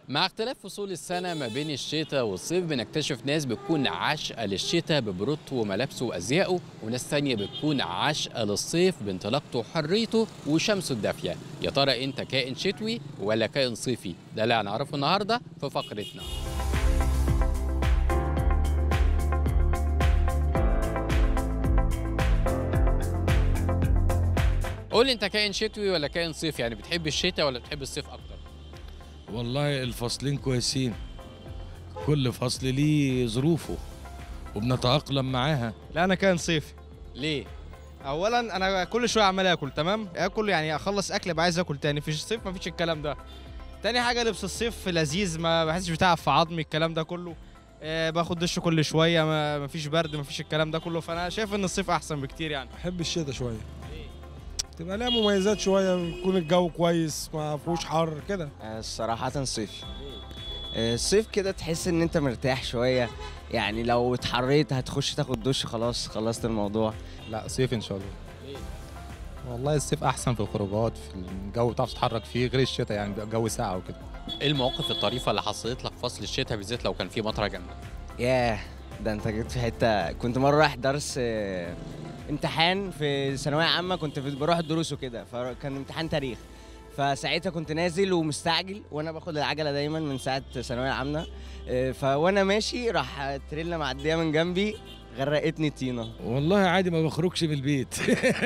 مع اختلاف فصول السنة ما بين الشتاء والصيف بنكتشف ناس بتكون عاشقة للشتاء ببرودته وملابسه وأزيائه وناس تانية بتكون عاشقة للصيف بانطلاقته وحريته وشمسه الدافية يا ترى أنت كائن شتوي ولا كائن صيفي؟ ده اللي هنعرفه النهاردة في فقرتنا قول لي انت كائن شتوي ولا كائن صيفي يعني بتحب الشتاء ولا بتحب الصيف اكتر والله الفصلين كويسين كل فصل ليه ظروفه وبنتأقلم معاها لا انا كائن صيفي ليه اولا انا كل شويه عمال اكل تمام اكل يعني اخلص اكل ابقى عايز اكل تاني في الصيف مفيش الكلام ده تاني حاجه لبس الصيف لذيذ ما بحسش بتعب في عظمي الكلام ده كله آه باخد دش كل شويه ما مفيش برد مفيش الكلام ده كله فانا شايف ان الصيف احسن بكتير يعني بحب الشتاء شويه تبقى لها مميزات شويه يكون الجو كويس ما فيهوش حر كده آه، صراحة صيفي آه، الصيف كده تحس ان انت مرتاح شوية يعني لو اتحريت هتخش تاخد دش خلاص خلصت الموضوع لا صيف ان شاء الله والله الصيف احسن في الخروجات في الجو بتعرف تتحرك فيه غير الشتاء يعني بيبقى الجو ساقع وكده ايه المواقف الطريفه اللي حصلت لك في فصل الشتاء بالذات لو كان في مطره جامده ياه ده انت جيت في حتة كنت مرة رايح درس آه، امتحان في ثانوية عامة كنت في- بروح الدروس وكده فكان امتحان تاريخ فساعتها كنت نازل ومستعجل وانا باخد العجلة دايما من ساعة ثانوية عامة آه، فوانا ماشي راح تريلا معدية من جنبي غرقتني طينة والله عادي ما بخرجش من البيت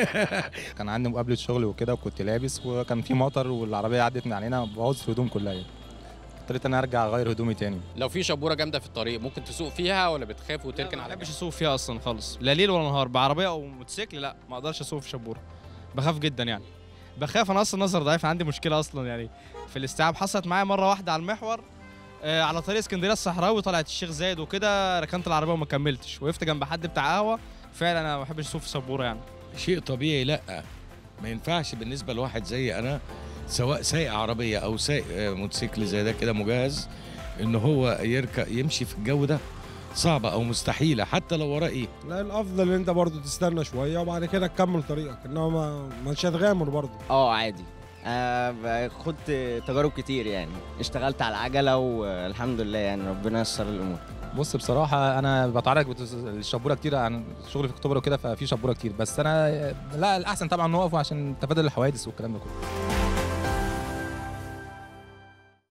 كان عندي مقابله شغل وكده وكنت لابس وكان في مطر والعربيه عدت من علينا بوظت الهدوم كلها يعني اضطريت ان انا ارجع اغير هدومي تاني لو في شبوره جامده في الطريق ممكن تسوق فيها ولا بتخاف لا، وتركن ما على بحبش جنب اسوق فيها اصلا خالص لا ليل ولا نهار بعربيه او موتوسيكل لا ما اقدرش اسوق في شبوره بخاف جدا يعني بخاف انا اصلا نظر ضعيف عندي مشكله اصلا يعني في الاستيعاب حصلت معايا مره واحده على المحور آه على طريق اسكندريه الصحراوي طلعت الشيخ زايد وكده ركنت العربيه وما كملتش وقفت جنب حد بتاع قهوه فعلا انا ما بحبش اسوق في شبوره يعني شيء طبيعي لا ما ينفعش بالنسبة لواحد زي أنا سواء سايق عربية أو سايق آه، موتوسيكل زي ده كده مجهز إن هو يركب يمشي في الجو ده صعبة أو مستحيلة حتى لو وراه إيه لا الافضل ان انت برضو تستنى شويه وبعد كده تكمل طريقك انما ما مش هتغامر برضو اه عادي آه خدت تجارب كتير يعني اشتغلت على العجلة والحمد لله يعني ربنا يسر الأمور بص بصراحه انا بتعرض بت- للشبوره كتير عن شغلي في اكتوبر وكده ففي شبوره كتير بس انا لا الاحسن طبعا نقف عشان تفادي الحوادث والكلام ده كله